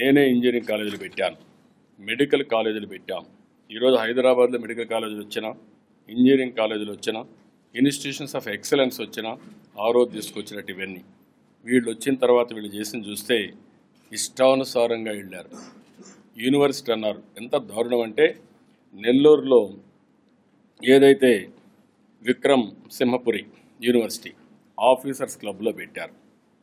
నేనే ఇంజనీరింగ్ కాలేజీలు పెట్టాను మెడికల్ కాలేజీలు పెట్టాం ఈరోజు హైదరాబాద్లో మెడికల్ కాలేజీలు వచ్చిన ఇంజనీరింగ్ కాలేజీలు వచ్చిన ఇన్స్టిట్యూషన్స్ ఆఫ్ ఎక్సలెన్స్ వచ్చిన ఆ రోజు తీసుకొచ్చినట్టు ఇవన్నీ వీళ్ళు వచ్చిన తర్వాత వీళ్ళు చేసిన చూస్తే ఇష్టానుసారంగా వెళ్ళారు యూనివర్సిటీ అన్నారు ఎంత దారుణం అంటే నెల్లూరులో ఏదైతే విక్రమ్ సింహపురి యూనివర్సిటీ ఆఫీసర్స్ క్లబ్లో పెట్టారు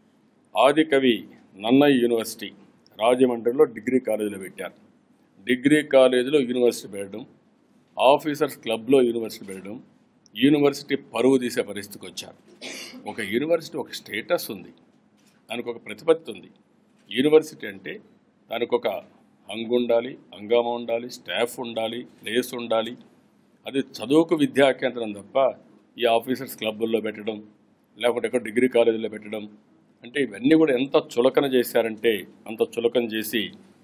ఆదికవి నన్నయ్య యూనివర్సిటీ రాజమండ్రిలో డిగ్రీ కాలేజీలో పెట్టారు డిగ్రీ కాలేజీలో యూనివర్సిటీ పెట్టడం ఆఫీసర్స్ క్లబ్లో యూనివర్సిటీ పెట్టడం యూనివర్సిటీ పరువు తీసే పరిస్థితికి వచ్చారు ఒక యూనివర్సిటీ ఒక స్టేటస్ ఉంది దానికి ఒక ప్రతిపత్తి ఉంది యూనివర్సిటీ అంటే దానికి ఒక హంగు ఉండాలి హంగామా ఉండాలి స్టాఫ్ ఉండాలి ప్లేస్ ఉండాలి అది చదువుకు విద్యా కేంద్రం తప్ప ఈ ఆఫీసర్స్ క్లబ్బుల్లో పెట్టడం లేకుంటే ఎక్కడ డిగ్రీ కాలేజీలో పెట్టడం అంటే ఇవన్నీ కూడా ఎంత చులకన చేశారంటే అంత చులకన చేసి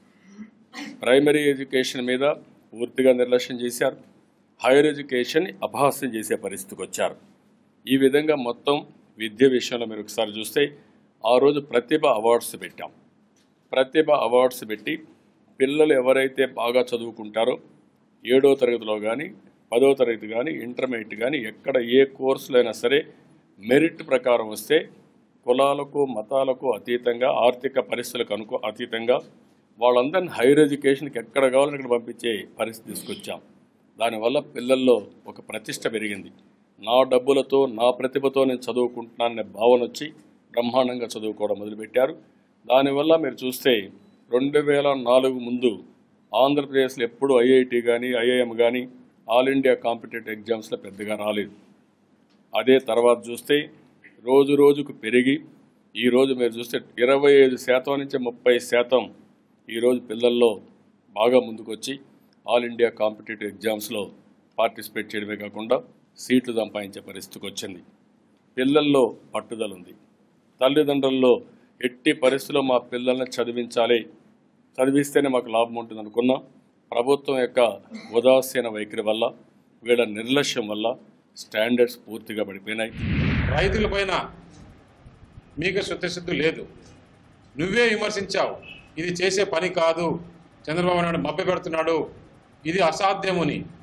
ప్రైమరీ ఎడ్యుకేషన్ మీద పూర్తిగా నిర్లక్ష్యం చేశారు హైయర్ ఎడ్యుకేషన్ అపహాస్యం చేసే పరిస్థితికి వచ్చారు ఈ విధంగా మొత్తం విద్య విషయంలో మీరు ఒకసారి చూస్తే ఆ రోజు ప్రతిభ అవార్డ్స్ పెట్టాం ప్రతిభ అవార్డ్స్ పెట్టి పిల్లలు ఎవరైతే బాగా చదువుకుంటారో ఏడో తరగతిలో కానీ పదో తరగతి కానీ ఇంటర్మీడియట్ కానీ ఎక్కడ ఏ కోర్సులో అయినా సరే మెరిట్ ప్రకారం వస్తే కులాలకు మతాలకు అతీతంగా ఆర్థిక పరిస్థితులకు అనుకో అతీతంగా వాళ్ళందరినీ హైయర్ ఎడ్యుకేషన్కి ఎక్కడ కావాలని అక్కడ పంపించే పరిస్థితి తీసుకొచ్చాం దానివల్ల పిల్లల్లో ఒక ప్రతిష్ట పెరిగింది నా డబ్బులతో నా ప్రతిభతో నేను చదువుకుంటున్నాననే భావన వచ్చి బ్రహ్మాండంగా చదువుకోవడం మొదలుపెట్టారు దానివల్ల మీరు చూస్తే రెండు వేల నాలుగు ముందు ఆంధ్రప్రదేశ్లో ఎప్పుడు ఐఐటి కానీ ఐఐఎం కానీ ఆల్ ఇండియా కాంపిటేటివ్ ఎగ్జామ్స్లో పెద్దగా రాలేదు అదే తర్వాత చూస్తే రోజు రోజుకు పెరిగి ఈరోజు మీరు చూస్తే ఇరవై ఐదు శాతం నుంచి ముప్పై శాతం ఈరోజు పిల్లల్లో బాగా ముందుకొచ్చి ఆల్ ఇండియా కాంపిటేటివ్ ఎగ్జామ్స్లో పార్టిసిపేట్ చేయడమే కాకుండా సీట్లు సంపాదించే పరిస్థితికి వచ్చింది పిల్లల్లో పట్టుదల ఉంది తల్లిదండ్రుల్లో ఎట్టి పరిస్థితుల్లో మా పిల్లల్ని చదివించాలి చదివిస్తేనే మాకు లాభం ఉంటుంది అనుకున్నా ప్రభుత్వం యొక్క ఉదాసీన వైఖరి వల్ల వీళ్ళ నిర్లక్ష్యం వల్ల స్టాండర్డ్స్ పూర్తిగా పడిపోయినాయి రైతుల పైన మీకు శుద్ధశుద్ధి లేదు నువ్వే విమర్శించావు ఇది చేసే పని కాదు చంద్రబాబు నాయుడు మభ్య పెడుతున్నాడు ఇది అసాధ్యముని